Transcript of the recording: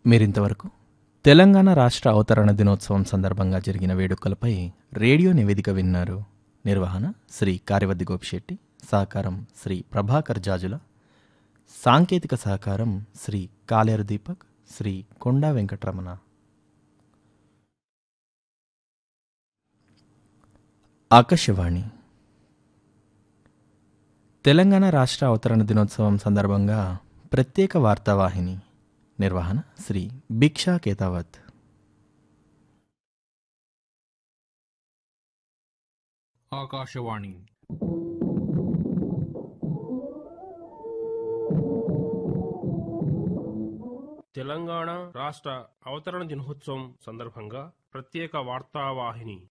మీరింతవరకు తెలంగాణ రాష్ట్ర అవతరణ దినోత్సవం సందర్భంగా జరిగిన వేడుకలపై రేడియో నివేదిక విన్నారు నిర్వహణ శ్రీ కార్యవద్ది గోపిశెట్టి సహకారం శ్రీ ప్రభాకర్ జాజుల సాంకేతిక సహకారం శ్రీ కాలేరు దీపక్ శ్రీ కొండా వెంకటరమణ ఆకాశవాణి తెలంగాణ రాష్ట్ర అవతరణ దినోత్సవం సందర్భంగా ప్రత్యేక వార్తావాహిని నిర్వహణ శ్రీ భిక్షా కేతావత్ ఆకాశవాణి తెలంగాణ రాష్ట్ర అవతరణ దినోత్సవం సందర్భంగా ప్రత్యేక వార్తావాహిని